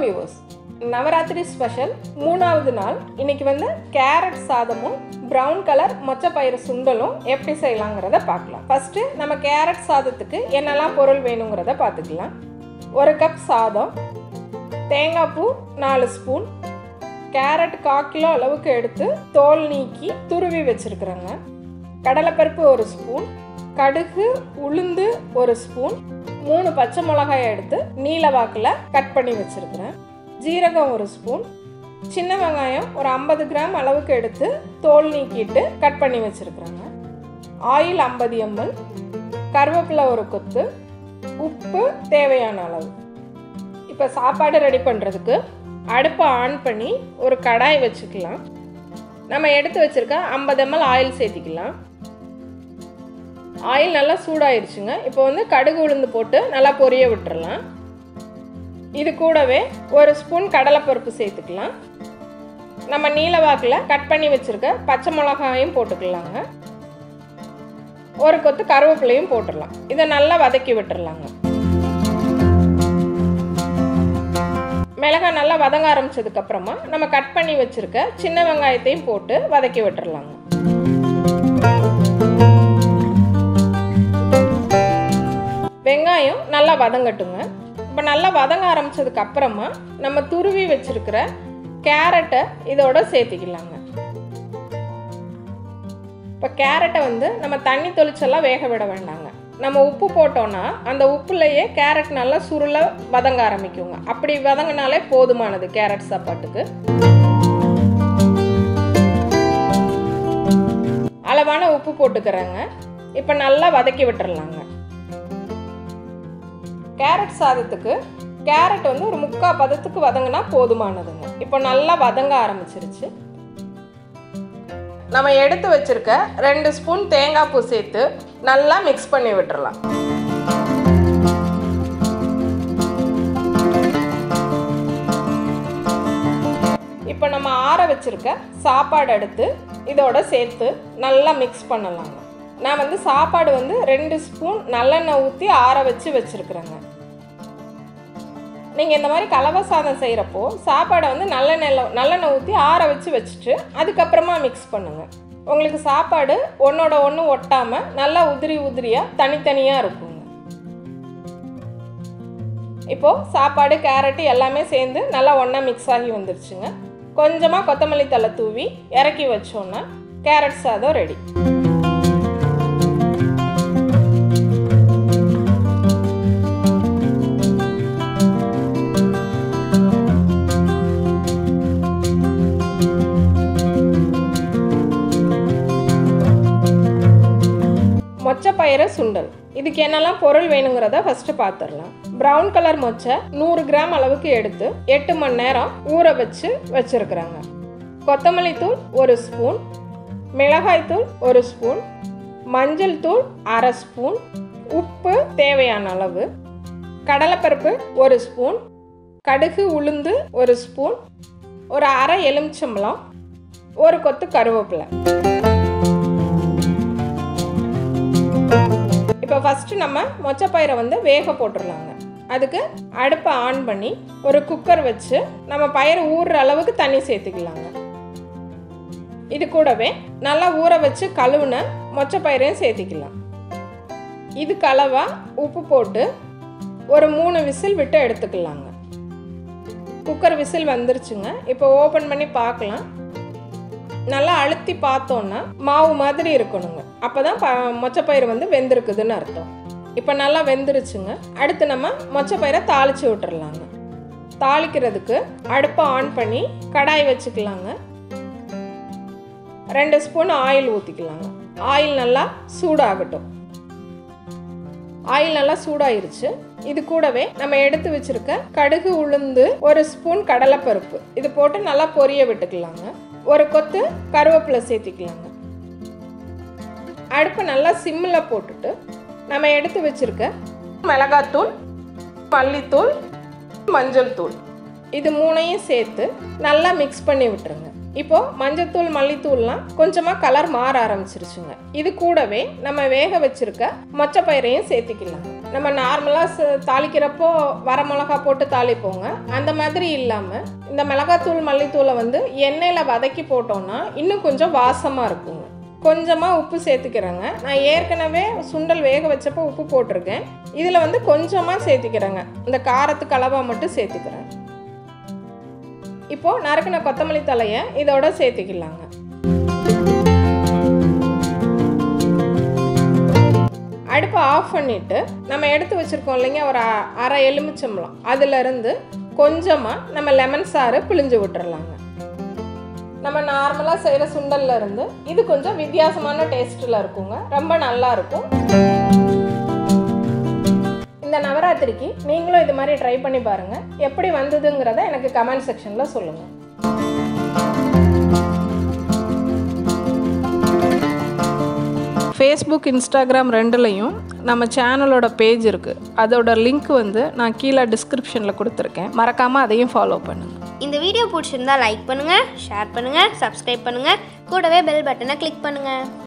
viewers Navaratri special மூணாவது நாள் இன்னைக்கு வந்து கேரட் சாதமும் ப்ரௌன் கலர் மொச்சப்பயிறு சுண்டலும் எப்படி செய்யலாங்கிறத பார்க்கலாம் ஃபர்ஸ்ட் நம்ம கேரட் சாதத்துக்கு என்னெல்லாம் பொருள் வேணுங்கிறத பார்த்துக்கலாம் ஒரு கப் சாதம் தேங்காய் பூ நாலு ஸ்பூன் கேரட் கால் கிலோ அளவுக்கு எடுத்து தோல் நீக்கி துருவி வச்சுருக்குறேங்க கடலைப்பருப்பு ஒரு ஸ்பூன் கடுகு உளுந்து ஒரு ஸ்பூன் மூணு பச்சை மிளகாய் எடுத்து நீல வாக்கில் கட் பண்ணி வச்சுருக்கிறேன் ஜீரகம் ஒரு ஸ்பூன் சின்ன வெங்காயம் ஒரு ஐம்பது கிராம் அளவுக்கு எடுத்து தோல் நீக்கிட்டு கட் பண்ணி வச்சுருக்குறேங்க ஆயில் ஐம்பது எம்எல் கருவேப்பிலை ஒரு கொத்து உப்பு தேவையான அளவு இப்போ சாப்பாடு ரெடி பண்ணுறதுக்கு அடுப்பை ஆன் பண்ணி ஒரு கடாய் வச்சுக்கலாம் நம்ம எடுத்து வச்சுருக்க ஐம்பது எம்எல் ஆயில் சேர்த்திக்கலாம் ஆயில் நல்லா சூடாயிருச்சுங்க இப்போ வந்து கடுகு உளுந்து போட்டு நல்லா பொரிய விட்டுறலாம் இது கூடவே ஒரு ஸ்பூன் கடலைப்பருப்பு சேர்த்துக்கலாம் நம்ம நீல வாக்கில் கட் பண்ணி வச்சுருக்க பச்சை மிளகாயும் போட்டுக்கலாங்க ஒரு கொத்து கருவேப்பிலையும் போட்டுடலாம் இதை நல்லா வதக்கி விட்டுறலாங்க மிளகாய் நல்லா வதங்க ஆரம்பிச்சதுக்கு அப்புறமா நம்ம கட் பண்ணி வச்சிருக்க சின்ன வெங்காயத்தையும் போட்டு வதக்கி விட்டுறலாங்க வெங்காயம் நல்லா வதங்கட்டுங்க இப்போ நல்லா வதங்க ஆரம்பிச்சதுக்கு அப்புறமா நம்ம துருவி வச்சிருக்கிற கேரட்டை இதோட சேர்த்திக்கலாங்க இப்போ கேரட்டை வந்து நம்ம தண்ணி தொளிச்செல்லாம் வேக விட வேண்டாங்க நம்ம உப்பு போட்டோன்னா அந்த உப்புலையே கேரட் நல்லா சுருள வதங்க ஆரம்பிக்குங்க அப்படி வதங்கினாலே போதுமானது கேரட் சாப்பாட்டுக்கு அளவான உப்பு போட்டுக்கிறேங்க இப்போ நல்லா வதக்கி விட்டுறலாங்க கேரட் சாதத்துக்கு கேரட் வந்து ஒரு முக்கால் பதத்துக்கு வதங்கினா போதுமானதுங்க இப்போ நல்லா வதங்க ஆரம்பிச்சிருச்சு நம்ம எடுத்து வச்சிருக்க ரெண்டு ஸ்பூன் தேங்காய் பூ சேர்த்து நல்லா மிக்ஸ் பண்ணி விட்டுறலாம் இப்போ நம்ம ஆற வச்சிருக்க சாப்பாடு எடுத்து இதோட சேர்த்து நல்லா மிக்ஸ் பண்ணலாங்க நான் வந்து சாப்பாடு வந்து ரெண்டு ஸ்பூன் நல்லெண்ணெய் ஊற்றி ஆற வச்சு வச்சுருக்குறேங்க நீங்கள் இந்த மாதிரி கலவை சாதம் செய்கிறப்போ சாப்பாடை வந்து நல்லெண்ணெயில் நல்லெண்ணெய் ஊற்றி ஆற வச்சு வச்சுட்டு அதுக்கப்புறமா மிக்ஸ் பண்ணுங்கள் உங்களுக்கு சாப்பாடு ஒன்றோட ஒன்று ஒட்டாமல் நல்லா உதிரி உதிரியாக தனித்தனியாக இருக்குங்க இப்போது சாப்பாடு கேரட்டு எல்லாமே சேர்ந்து நல்லா ஒன்றா மிக்ஸ் ஆகி வந்துருச்சுங்க கொஞ்சமாக கொத்தமல்லி தலை தூவி இறக்கி வச்சோன்னா கேரட் சாதம் ரெடி மொச்சப்பயிறு சுண்டல் இதுக்கு என்னெல்லாம் பொருள் வேணுங்கிறத ஃபஸ்ட்டு பார்த்துடலாம் ப்ரௌன் கலர் மொச்சை நூறு கிராம் அளவுக்கு எடுத்து எட்டு மணி நேரம் ஊற வச்சு வச்சுருக்குறாங்க கொத்தமல்லி தூள் ஒரு ஸ்பூன் மிளகாய் தூள் ஒரு ஸ்பூன் மஞ்சள் தூள் அரை ஸ்பூன் உப்பு தேவையான அளவு கடலைப்பருப்பு ஒரு ஸ்பூன் கடுகு உளுந்து ஒரு ஸ்பூன் ஒரு அரை எலுமிச்சம்பழம் ஒரு கொத்து கருவேப்பிலை இப்போ ஃபஸ்ட்டு நம்ம மொச்சப்பயிரை வந்து வேக போட்டுடலாங்க அதுக்கு அடுப்பை ஆன் பண்ணி ஒரு குக்கர் வச்சு நம்ம பயிர் ஊறுற அளவுக்கு தண்ணி சேர்த்துக்கலாங்க இது கூடவே நல்லா ஊற வச்சு கழுவுன மொச்சப்பயிரையும் சேர்த்திக்கலாம் இது கலவா உப்பு போட்டு ஒரு மூணு விசில் விட்டு எடுத்துக்கலாங்க குக்கர் விசில் வந்துருச்சுங்க இப்போ ஓப்பன் பண்ணி பார்க்கலாம் நல்லா அழுத்தி பார்த்தோன்னா மாவு மாதிரி இருக்கணுங்க அப்போ தான் ப மொச்சப்பயிறு வந்து வெந்திருக்குதுன்னு அர்த்தம் இப்போ நல்லா வெந்துருச்சுங்க அடுத்து நம்ம மொச்சப்பயிரை தாளித்து விட்டுறலாங்க தாளிக்கிறதுக்கு அடுப்பை ஆன் பண்ணி கடாய் வச்சுக்கலாங்க ரெண்டு ஸ்பூன் ஆயில் ஊற்றிக்கலாங்க ஆயில் நல்லா சூடாகட்டும் ஆயில் நல்லா சூடாயிருச்சு இது கூடவே நம்ம எடுத்து வச்சிருக்க கடுகு உளுந்து ஒரு ஸ்பூன் கடலைப்பருப்பு இது போட்டு நல்லா பொரிய விட்டுக்கலாங்க ஒரு கொத்து கருவேப்பிலை சேர்த்திக்கலாங்க அடுப்பை நல்லா சிம்மில் போட்டுட்டு நம்ம எடுத்து வச்சிருக்க மிளகாத்தூள் மல்லித்தூள் மஞ்சள் தூள் இது மூணையும் சேர்த்து நல்லா மிக்ஸ் பண்ணி விட்டுருங்க இப்போ மஞ்சத்தூள் மல்லித்தூள்லாம் கொஞ்சமாக கலர் மாற ஆரம்பிச்சிருச்சுங்க இது கூடவே நம்ம வேக வச்சிருக்க மொச்சப்பயிரையும் சேர்த்துக்கலாம் நம்ம நார்மலாக தாளிக்கிறப்போ வர மிளகா போட்டு தாளிப்போங்க அந்த மாதிரி இல்லாமல் இந்த மிளகாத்தூள் மல்லித்தூளை வந்து எண்ணெயில் வதக்கி போட்டோம்னா இன்னும் கொஞ்சம் வாசமாக இருக்குங்க கொஞ்சமாக உப்பு சேர்த்துக்கிறேங்க நான் ஏற்கனவே சுண்டல் வேக வச்சப்போ உப்பு போட்டிருக்கேன் இதில் வந்து கொஞ்சமாக சேர்த்துக்கிறேங்க இந்த காரத்துக்கு அளவாக மட்டும் சேர்த்துக்கிறேன் இப்போது நறுக்கின கொத்தமல்லி தலையை இதோட சேர்த்துக்கலாங்க அடுப்பை ஆஃப் பண்ணிவிட்டு நம்ம எடுத்து வச்சுருக்கோம் இல்லைங்க ஒரு அ- அரை எலுமிச்சம்பழம் அதிலிருந்து கொஞ்சமாக நம்ம லெமன் சாறு பிழிஞ்சு விட்டுறலாங்க நம்ம நார்மலாக செய்கிற சுண்டல்ல இருந்து இது கொஞ்சம் வித்தியாசமான டேஸ்ட்டில் இருக்குங்க ரொம்ப நல்லா இருக்கும் இந்த நவராத்திரிக்கு நீங்களும் இது மாதிரி ட்ரை பண்ணி பாருங்கள் எப்படி வந்ததுங்கிறத எனக்கு கமெண்ட் செக்ஷனில் சொல்லுங்கள் ஃபேஸ்புக் இன்ஸ்டாகிராம் ரெண்டுலேயும் நம்ம சேனலோட பேஜ் இருக்குது அதோட லிங்க் வந்து நான் கீழே டிஸ்கிரிப்ஷனில் கொடுத்துருக்கேன் மறக்காமல் அதையும் ஃபாலோ பண்ணுங்கள் இந்த வீடியோ பிடிச்சிருந்தா லைக் பண்ணுங்கள் ஷேர் பண்ணுங்கள் சப்ஸ்கிரைப் பண்ணுங்கள் கூடவே பெல் பட்டனை கிளிக் பண்ணுங்கள்